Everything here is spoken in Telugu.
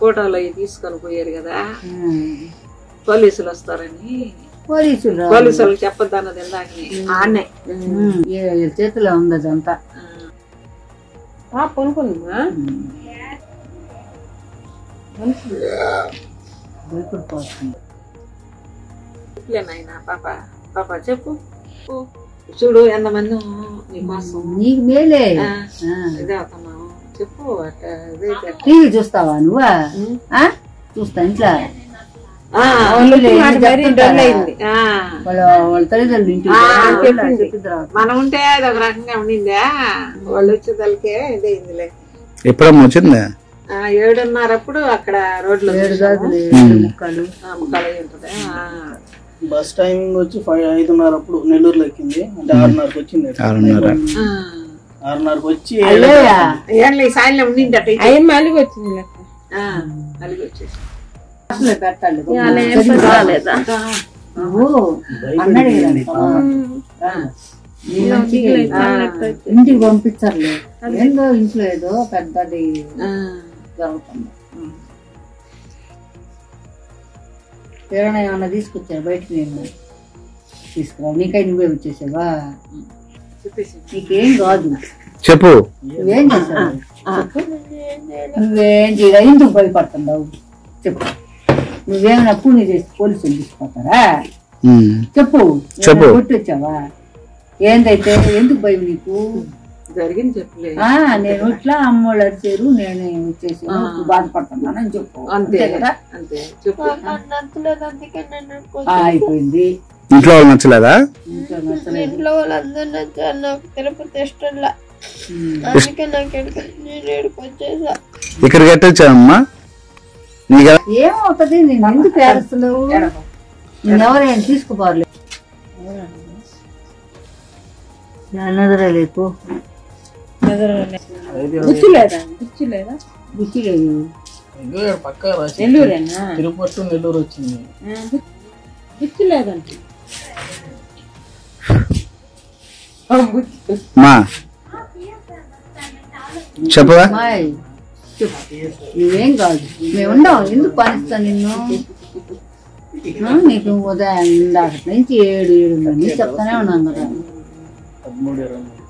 ఫోటోలు అవి తీసుకొని పోయారు కదా ఆ. పోలీసులు వస్తారని పోలీసులు రా. పోలీసులకు చెప్పొద్దు అన్నది ఇందాకని ఆడనే ఉమ్, ఈ- ఈ చేతిలో ఉంది అదంతా పాప కొనుక్కుందమ్మా భయపడిపోతుంది నాయన పాప పాప చెప్పు ఓ, చూడు ఎంతమంది నీకోసం నీకు మేలే ఆ, ఆ. ఇదే అవుతున్నావు చెప్పు అట్ట ఇదే చెప్పు. టీవీ చూస్తావా నువ్వా ఆ? చూస్తా ఇంట్లో ఆ, వాళ్ళు చెప్పు, ఏం మాట మరీ చెప్తుంటారా? డల్ అయింది. ఆ, వాళ్ళ వాళ్ళ తల్లిదండ్రులు ఇంటికి ఆ, పోయి చెప్పింది. చెప్పిద్ది రా. మనం ఉంటే అది ఒక రకంగా ఉండిందా వాళ్ళు వచ్చేదలకే ఇదైందిలే ఎప్పుడమ్మా వచ్చిందా ఆ, ఏడున్నరప్పుడు అక్కడ రోడ్లో ఏడు గాజులు ఉమ్. ముక్కలు ముక్కలు అయి ఉంటుంది ఆ. బస్ టైమింగ్ వచ్చి ఫైవ్ ఐదున్నర అప్పుడు నెల్లూరులో ఎక్కింది అంటే ఆరున్నరకు వచ్చింది ఆరున్నర ఆ. ఆరున్నరకు వచ్చి అయ్యా ఏం లేదు సాయంత్రం ఉండింది అట అయ్యి మళ్ళీ వచ్చింది లెక్క అలిగి వచ్చేసి అసలు పెట్టాలి రాలేదా నువ్వు అన్నాడు కదా ఆ. నీ మంచిగా ఇంటికి పంపించారులే ఏందో ఇంట్లో ఏదో పెద్దది ఆ. జరుగుతుంది కిరణ్ ఏమన్నా తీసుకొచ్చారు బయటకు నేను తీసుకురా నీకై నువ్వే వచ్చేసావా చెప్పేసి నీకేం కాదు చెప్పు నువ్వేం చేసావు చెప్పు నువ్వేం చేయగా ఎందుకు భయపడుతున్నావు చెప్పు నువ్వేమైనా పూని చేసి పోలీసులు తీసుకుపోతారా ఉమ్. చెప్పు చెప్పు. ఏమైనా కొట్టొచ్చావా ఏందైతే ఎందుకు భయం నీకు జరిగింది చెప్పలే ఆ నేను ఇట్లా అమ్మోళ్ళు అరిచారు నేను వచ్చేసి బాధపడుతున్నానని చెప్పు అంతే అంతే కదా అంతే చెప్పు నచ్చలేదు అందుకే నేను ఆ, అయిపోయింది ఇంట్లో వాళ్ళు నచ్చలేదా ఇంట్లో నచ్చలేదు ఇంట్లో వాళ్ళందరూ నచ్చారు నాకు తిరుపతి ఇష్టంలా ఉమ్. అందుకే నాకు ఎక్కడికి నేను ఏడుకు వచ్చేసా ఇక్కడికి ఎట్టొచ్చావమ్మా నీకు ఏమవుతుంది నేను ఎందుకు ఏడుస్తున్నావు నేను ఎవరైనా తీసుకుపోరలే నదరలేకు గుర్తులేదా గుర్తులేదా గుచ్చిలేదు నెల్లూరు పక్క రాసి నెల్లూరేనా తిరుపతి టు నెల్లూరు వచ్చింది గుర్తులేదంటే మా చెప్పవా అమ్మాయి చెప్పు నువ్వేం కాదు మేము ఉండం ఎందుకు పనిస్తాను నిన్ను ఆ, నీకు ఉదయం ఇందాక నుంచి ఏడు ఏడు మంది చెప్తానే ఉన్నాను కదా పదమూడు ఇరవై మూడు